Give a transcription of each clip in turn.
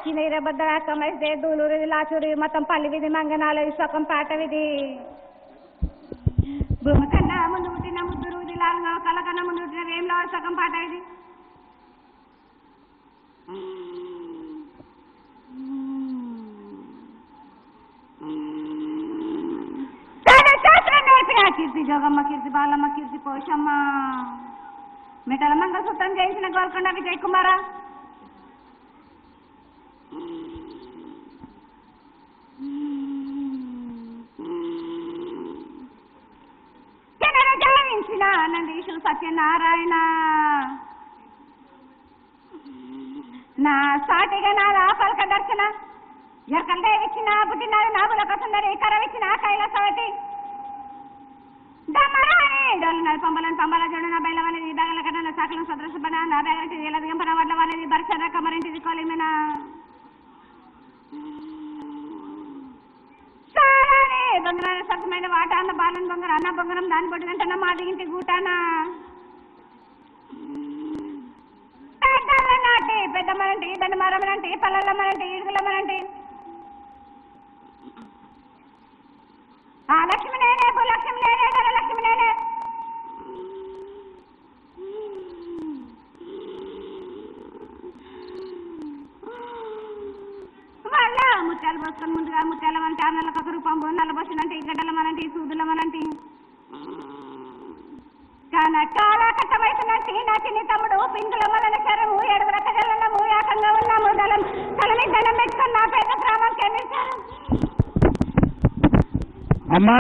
కినీర బద్దల కమైతే దూలూరు లాచూరి మొత్తం పల్లి విధి మంగనాలు విశ్వకం పాట విధి భూమి కన్నా ముందు పుట్టిన ముద్దురు ఇది లాలుగా కళ్ళ కన్నా ముందు పుట్టిన వేమిలో సగం పాట ఇది చాలా శాస్త్రం నేర్పిన కీర్తి జోగమ్మ కీర్తి బాలమ్మ కీర్తి పోషమ్మ మిటల మంగళసూత్రం చేయించిన గోల్కొండ విజయ్ కుమారా జనన జయించిన నందీశు సత్యనారాయణ నా సాటిగా నా పలక దర్శన ఎరకల దేవిచ్చిన పుట్టినాడు నాగుల కసుందరి కరవిచ్చిన కైలాసవతి దమరాణి డోలినాడు పంబలను పంబల జోడున బయలవనేది బగల కట్టల సాకలం సదృశపడ నా బేగంటి ఇలా దిగంపన వడ్ల వనేది బర్షద కమరింటిది కొలిమిన సారానే దొంగరాన సత్యమైన వాట అన్న బాలను బొంగర అన్న బొంగరం దాని పొట్టు గంటన్న మా దిగింటి గూటానా పెద్దమ్మనంటే పెద్దమ్మనంటే దండ మరమనంటే పల్లెల్లమ్మనంటే ఇడుగులమ్మనంటే ఆ లక్ష్మి నేనే భూలక్ష్మి నేనే ధనలక్ష్మి నేనే వాళ్ళ ముత్యాలు పోసుకొని ముందుగా ముత్యాల అంటే ఆ నెలకు ఒక రూపం నల్లబోసినంటే ఈ గడ్డలమనంటే ఈ సూదులమనంటే కనకాల కట్టవయసునంటే నా చిన్ని తమ్ముడు పింకుల మలన శరము ఏడుగు రకజల్లము ఏకంగా ఉన్నాము దళం తలని దండం పెట్టుకొని నా పేద గ్రామానికి ఎన్నిసారు అమ్మా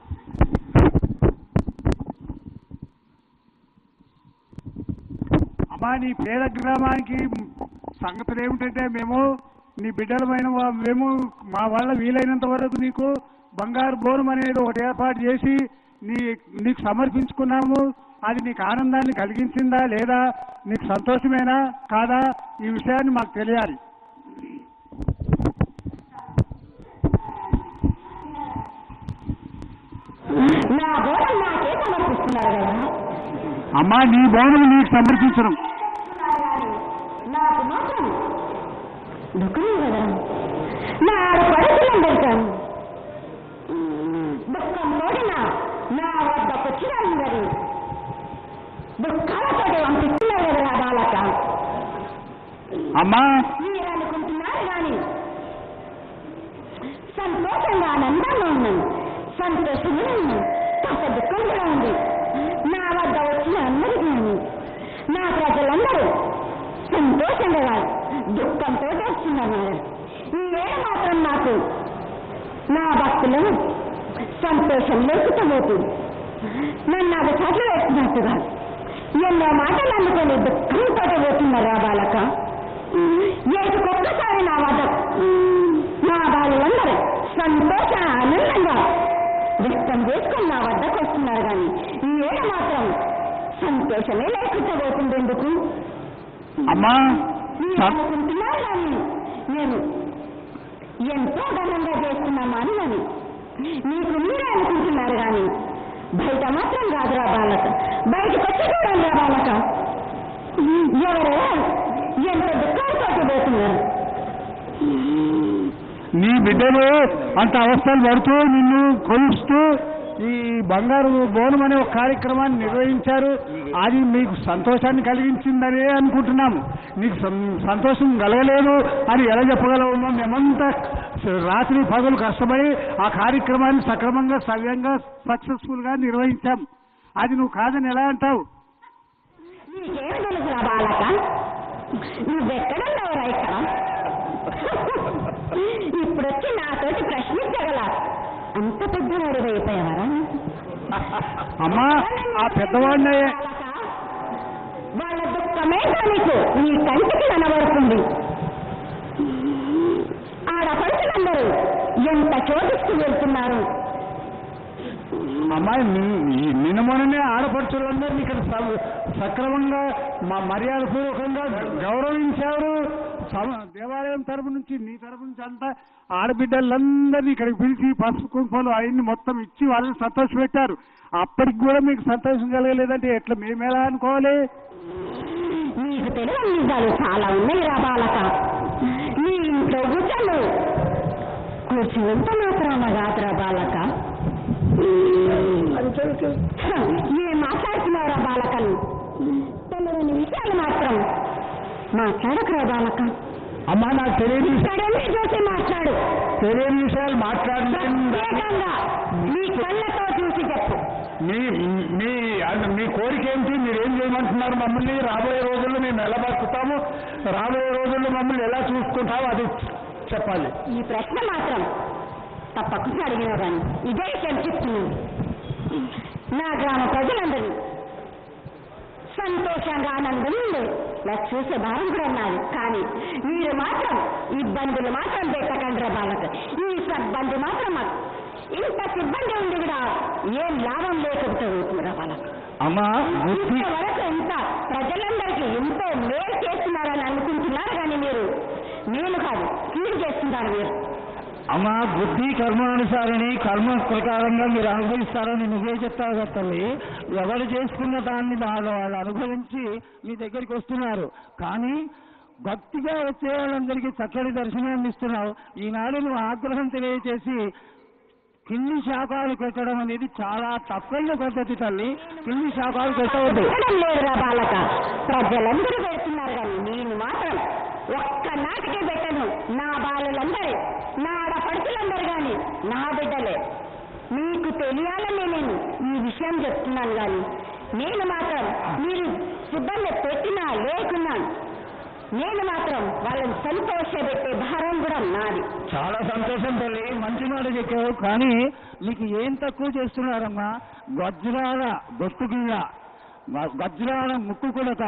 అమ్మా నీ పేద గ్రామానికి సంగతులు ఏమిటంటే మేము నీ బిడ్డలమైన వా- మేము మా వల్ల వీలైనంత వరకు నీకు బంగారు బోనం అనేది ఒకటి ఏర్పాటు చేసి నీ నీకు సమర్పించుకున్నాము అది నీకు ఆనందాన్ని కలిగించిందా లేదా నీకు సంతోషమేనా కాదా ఈ విషయాన్ని మాకు తెలియాలి నా బోధం నాకే సమర్పిస్తున్నారు కదా అమ్మా నీ బోనం నీకు సమర్పించడం నాకు మాత్రం దుఃఖమే కదా నా పడుతులందరికీ దుఃఖం తోడిన నా వద్దకు వచ్చినారు దుఃఖాలతోటి పంపిస్తున్నారు కదా నా బాలక అమ్మా మీరు అనుకుంటున్నారు కానీ సంతోషంగా ఆనందంగా ఉన్నాను సంతోషంగా ఉన్నాను కాస్త దుఃఖం కూడా ఉంది నా వద్ద వచ్చిన అందరికీ నా ప్రజలందరూ సంతోషంగా కాదు దుఃఖంతో వస్తున్నారు ఈ వేళ మాత్రం నాకు నా భక్తులను సంతోషం లేకపోతుంది నన్ను అది చట్లు వేస్తున్నట్టుగా ఎన్నో మాటలు అందుకొని దుఃఖంతో పోతున్నారు ఆ బాలక ఏడుకొక్కసారి నా వద్ద నా బాలులందరూ సంతోష ఆనందంగా వ్యక్తం చేసుకొని నా వద్దకు వస్తున్నారు కానీ ఈ ఏడ మాత్రం సంతోషమే లేకుండా పోతుంది ఎందుకు అమ్మా మీరు స- అనుకుంటున్నారు కానీ నేను ఎంతో ఘనంగా చేస్తున్నామా అని అని మీకు మీరే అనుకుంటున్నారు కానీ బయట మాత్రం కాదురా బాలక బయటకు వచ్చి చూడండి రా బాలక ఎవరు ఎంత దుఃఖంతో పోతున్నారు నీ బిడ్డలు అంత అవస్థలు పడుతూ నిన్ను కొలుస్తూ ఈ బంగారు బోనం అనే ఒక కార్యక్రమాన్ని నిర్వహించారు అది మీకు సంతోషాన్ని కలిగించిందనే అనుకుంటున్నాము నీకు సం- సంతోషం కలగలేదు అని ఎలా చెప్పగలవు మేమంతా రాత్రి పగలు కష్టపడి ఆ కార్యక్రమాన్ని సక్రమంగా సవ్యంగా సక్సెస్ఫుల్ గా నిర్వహించాం అది నువ్వు కాదని ఎలా అంటావు నీకేం తెలుసురా బాలక నువ్వెక్కడున్నావురా ఇక్కడ ఇప్పుడు వచ్చి నాతోటి ప్రశ్నించగల అంత పెద్దవాడు అయిపోయావరా అమ్మా ఆ పెద్దవాడినే బాలక, వాళ్ళ దుఃఖమే నీకు నీ కంటికి కనబడుతుంది ఆడపడుతులందరూ ఎంత చోటిస్తూ వెళ్తున్నారు అమ్మాయి నిన్న మొన్ననే ఆడపడుచులందరినీ ఇక్కడ స- సక్రమంగా మా మర్యాద పూర్వకంగా గౌరవించారు సమ- దేవాలయం తరపు నుంచి నీ తరపు నుంచి అంతా ఆడబిడ్డలందరినీ ఇక్కడికి పిలిచి పసుపు కుంకుమలు అవన్నీ మొత్తం ఇచ్చి వాళ్ళని సంతోషపెట్టారు అప్పటికి కూడా మీకు సంతోషం కలగలేదంటే ఎట్లా మేమేలా అనుకోవాలి నీకు తెలియని నిజాలు చాలా ఉన్నాయి రా బాలక నీ ఇంట్లో కూర్చోను కూర్చున్నంత మాత్రాన కాదురా బాలక హ, ఏం మాట్లాడుతున్నావురా బాలకను తెలియని విషయాలు మాత్రం మాట్లాడకురా బాలక అమ్మా నాకు తెలియని విషయం- సడన్గా చూసి మాట్లాడు తెలియని విషయాలు మాట్లాడలేదు ప్రత్యేకంగా నీ కళ్ళతో చూసి చెప్పు మీ మీ అంటే మీ కోరిక ఏంటి మీరు ఏం చేయమంటున్నారు మమ్మల్ని రాబోయే రోజుల్లో మేము ఎలా బతుకుతాము రాబోయే రోజుల్లో మమ్మల్ని ఎలా చూసుకుంటాము అది చెప్పాలి ఈ ప్రశ్న మాత్రం తప్పకుండా అడిగినా కానీ ఇదే విషయం చెప్తున్నాను నా గ్రామ ప్రజలందరూ సంతోషంగా ఆనందం ఉంది నాకు చూసే భారం కూడా ఉన్నది కానీ మీరు మాత్రం ఇబ్బందులు మాత్రం పెట్టకండి బాలకు ఈ సిబ్బంది మాత్రం మాకు ఇంత సిబ్బంది ఉంది కూడా ఏం లాభం లేకుండా పోతుందిరా వాళ్ళకు అమ్మా బుద్ధి ఇంతవరకు ఎంత ప్రజలందరికీ ఎంతో మేలు చేస్తున్నారని అనుకుంటున్నారు కానీ మీరు మేలు కాదు కీడు చేస్తున్నారు మీరు అమ్మా బుద్ధి కర్మానుసారిని కర్మ ప్రకారంగా మీరు అనుభవిస్తారని నువ్వే చెప్తావు కదా తల్లి ఎవరు చేసుకున్న దాన్ని వాళ్ళు వాళ్ళు అనుభవించి మీ దగ్గరికి వస్తున్నారు కానీ భక్తిగా వచ్చే వాళ్ళందరికీ చక్కటి దర్శనాన్ని ఇస్తున్నావు ఈనాడు నువ్వు ఆగ్రహం తెలియజేసి కింది శాఖలు పెట్టడం అనేది చాలా తప్పైన పద్ధతి తల్లి కింది శాఖలు పెట్టవద్దు పెట్టడం లేదురా బాలక ప్రజలందరూ పెడుతున్నారు కానీ నేను మాత్రం ఒక్క నాటికే పెట్టను నా బాలులందరూ నా ఆడపడుచులందరూ కానీ నా బిడ్డలే మీకు తెలియాలని నేను ఈ విషయం చెప్తున్నాను కానీ నేను మాత్రం మీరు సిబ్బంది పెట్టినా లేకున్నా నేను మాత్రం వాళ్ళని సంతోషపెట్టే భారం కూడా నాది చాలా సంతోషం తల్లి మంచి మాట చెప్పావు కానీ నీకు ఏం తక్కువ చేస్తున్నారమ్మా వజ్రాల బొట్టుగిళ్ళ వ- వజ్రాల ముక్కు కొడక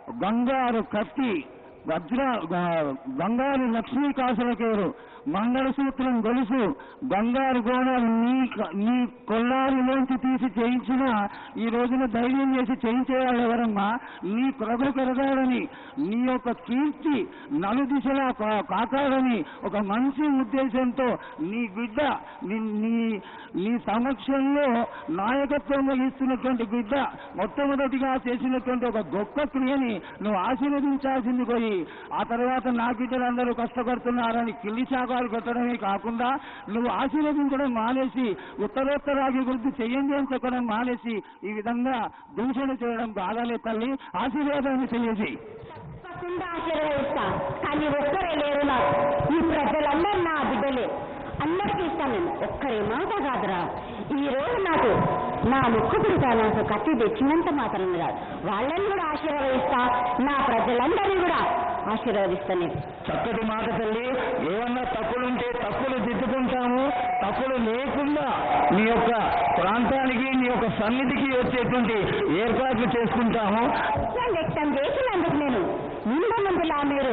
బంగారు కత్తి వజ్ర గ- బంగారు లక్ష్మీ కాసులకేరు మంగళసూత్రం గొలుసు బంగారు గోణాలు నీ క- నీ కొల్లారిలోంచి తీసి చేయించిన ఈ రోజున ధైర్యం చేసి చేయించేవాళ్ళు ఎవరమ్మా నీ ప్రభు పెరగాలని నీ యొక్క కీర్తి నలుదిశలా కా- కాకాలని ఒక మంచి ఉద్దేశంతో నీ బిడ్డ నీ నీ నీ సమక్షంలో నాయకత్వం వహిస్తున్నటువంటి బిడ్డ మొట్టమొదటిగా చేసినటువంటి ఒక గొప్ప క్రియని నువ్వు ఆశీర్వదించాల్సింది పోయి ఆ తర్వాత నా బిడ్డలందరూ కష్టపడుతున్నారని కిల్లి శాఖలు పెట్టడమే కాకుండా నువ్వు ఆశీర్వదించడం మానేసి ఉత్తరోత్తరాభివృద్ధి చెయ్యండి అని చెప్పడం మానేసి ఈ విధంగా దూషణ చేయడం బాగాలే తల్లి ఆశీర్వాదాన్ని చెయ్యేసి తప్పకుండా ఆశీర్వదిస్తా కానీ ఒక్కరే లేరు నాకు ఈ ప్రజలందరూ నా బిడ్డలే అందరికీ ఇస్తాను నేను ఒక్కరే మాట కాదురా ఈ రోజు నాకు నా ముక్కుపుడిగా నాకు కత్తి తెచ్చినంత మాత్రం కాదు వాళ్ళని కూడా ఆశీర్వదిస్తా నా ప్రజలందరినీ కూడా ఆశీర్వదిస్తాను నేను చక్కటి మాట తల్లి ఏమన్నా తప్పులుంటే తప్పులు దిద్దుకుంటాము తప్పులు లేకుండా నీ యొక్క ప్రాంతానికి నీ యొక్క సన్నిధికి వచ్చేటువంటి ఏర్పాట్లు చేసుకుంటాము విషయం వ్యక్తం చేసినందుకు నేను ముందు ముందులా మీరు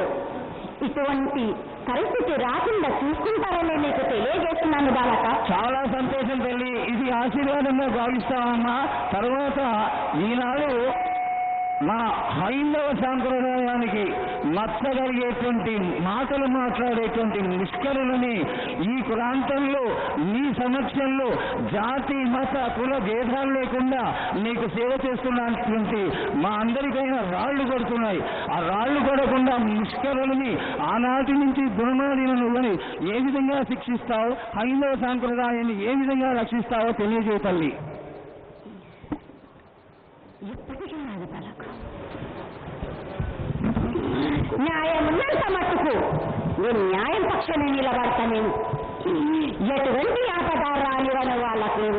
ఇటువంటి పరిస్థితి రాకుండా చూసుకుంటారని మీకు తెలియజేస్తున్నాను బాలక చాలా సంతోషం తల్లి ఇది ఆశీర్వాదంగా భావిస్తామమ్మా తర్వాత ఈనాడు మా హైందవ సాంప్రదాయానికి నచ్చగలిగేటువంటి మాటలు మాట్లాడేటువంటి నిష్కరులని ఈ ప్రాంతంలో నీ సమక్షంలో జాతి మత కుల భేదాలు లేకుండా నీకు సేవ చేస్తున్నటువంటి మా అందరికైనా రాళ్లు కొడుతున్నాయి ఆ రాళ్లు కొడకుండా నిష్కరులని ఆనాటి నుంచి దుర్మార్గులను కానీ ఏ విధంగా శిక్షిస్తావు హైందవ సాంప్రదాయాన్ని ఏ విధంగా రక్షిస్తావో తెలియజేయ తల్లి ఎప్పటికీ రాదు బాలక న్యాయం ఉన్నంత మట్టుకు నేను న్యాయం పక్షాన్ని నిలబడతా నేను ఎటువంటి ఆపద రానివని వాళ్ళకు నేను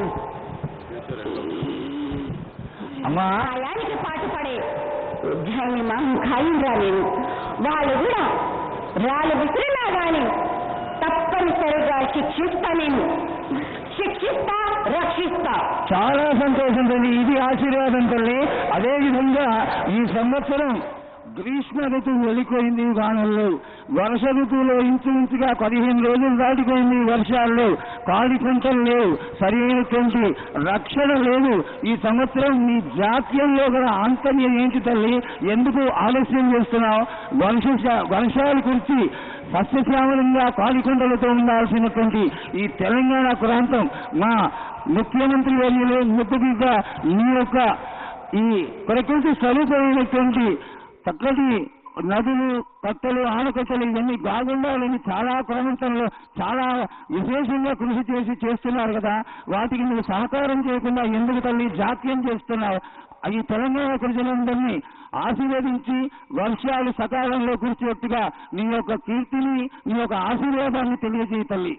అమ్మా న్యాయానికి పాటుపడే ఉద్యోగి ఖాయింరా నేను వాళ్ళు కూడా రాళ్ళు విసిరినా గాని తప్పనిసరిగా శిక్షిస్తా నేను శిక్షిస్తా రక్షిస్తా చాలా సంతోషం తల్లి ఇది ఆశీర్వాదం తల్లి అదే విధంగా ఈ సంవత్సరం గ్రీష్మ ఋతువు వెళ్ళిపోయింది వానలు లేవు వర్ష ఋతువులో ఇంచుమించుగా పదిహేను రోజులు దాటిపోయింది వర్షాలు లేవు కాడి పంటలు లేవు సరైనటువంటి రక్షణ లేదు ఈ సంవత్సరం నీ జాతీయంలో కూడా ఆంతర్యం ఏంటి తల్లి ఎందుకు ఆలస్యం చేస్తున్నావు వర్ష వర్షాలు కురిచి సస్యశ్యామలంగా కాలికొండలతో ఉండాల్సినటువంటి ఈ తెలంగాణ ప్రాంతం మా ముఖ్యమంత్రి వర్యులు ముద్దుబిడ్డ నీ యొక్క ఈ ప్రకృతి స్వరూపమైనటువంటి చక్కటి నదులు కట్టలు ఆనకట్టలు ఇవన్నీ బాగుండాలని చాలా ప్రాంతంలో చాలా విశేషంగా కృషి చేసి చేస్తున్నారు కదా వాటికి నువ్వు సహకారం చేయకుండా ఎందుకు తల్లి జాప్యం చేస్తున్నావు ఈ తెలంగాణ ప్రజలందరినీ ఆశీర్వదించి వర్షాలు సకాలంలో కురిచేట్టుగా నీ యొక్క కీర్తిని నీ యొక్క ఆశీర్వాదాన్ని తెలియజేయ తల్లి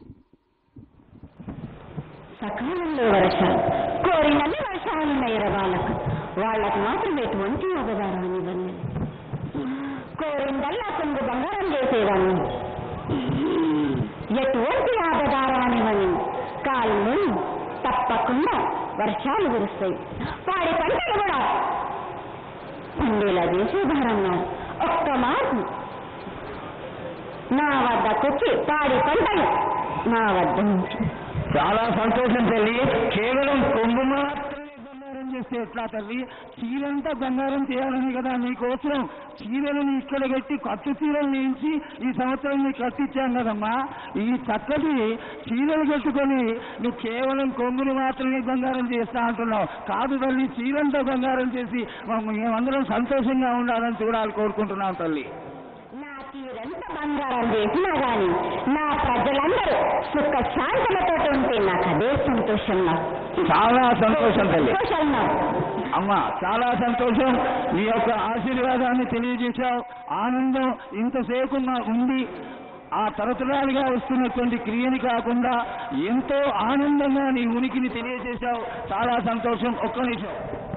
సకాలంలో వర్షాలు కోరినన్ని వర్షాలున్నాయి రా వాళ్ళకు వాళ్ళకు మాత్రం ఎటువంటి అపదారాన్ని ఇవ్వలేదు కోరిందల్లా కొంగు బంగారం చేసేవాడిని ఎటువంటి ఆపదారానివని కాళ్ళు తప్పకుండా వర్షాలు కురుస్తాయి పాడి పంటలు కూడా పండేలా చేసేవారన్నా ఒక్క మార్పు నా వద్దకొచ్చి పాడి పంటలు నా వద్ద నుంచి చాలా సంతోషం తల్లి కేవలం కొంగు మాత్రమే బంగారం చేస్తే ఎట్లా తల్లి చీరంతా బంగారం చేయాలని కదా నీకోసం చీరలను ఇక్కడ పెట్టి కట్టు చీరలు నేయించి ఈ సంవత్సరం నీకు కట్టించాం కదమ్మా ఈ చక్కటి చీరలు కట్టుకొని నువ్వు కేవలం కొంగులు మాత్రమే బంగారం చేస్తా అంటున్నావు కాదు తల్లి చీరంతా బంగారం చేసి మ- మేమందరం సంతోషంగా ఉండాలని చూడాలి కోరుకుంటున్నాం తల్లి నా తీరంత బంగారం చేసినా గాని నా ప్రజలందరూ సుఖ శాంతులతో ఉంటే నాకు అదే సంతోషం నాకు చాలా సంతోషం తల్లి సంతోషం నాకు అమ్మా చాలా సంతోషం నీ యొక్క ఆశీర్వాదాన్ని తెలియజేశావు ఆనందం ఇంతసేపు మా ఉంది ఆ తరతరాలుగా వస్తున్నటువంటి క్రియని కాకుండా ఎంతో ఆనందంగా నీ ఉనికిని తెలియజేశావు చాలా సంతోషం ఒక్క నిమిషం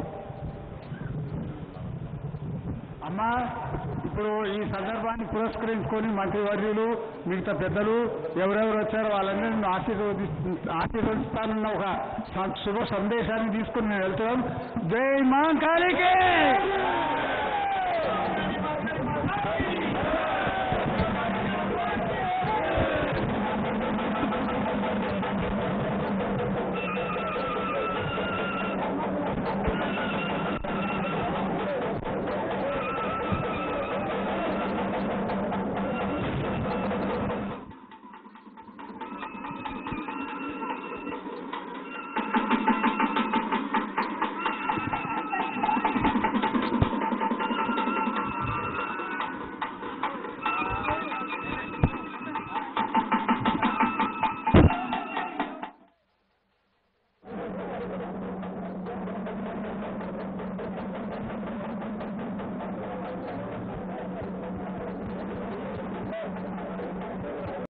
అమ్మా ఇప్పుడు ఈ సందర్భాన్ని పురస్కరించుకొని మంత్రివర్యులు మిగతా పెద్దలు ఎవరెవరు వచ్చారో వాళ్ళందరినీ ఆశీర్వది ఆశీర్వదిస్తానన్న ఒక సం- శుభ సందేశాన్ని తీసుకుని నేను వెళ్తున్నాం జై మా కాళీకి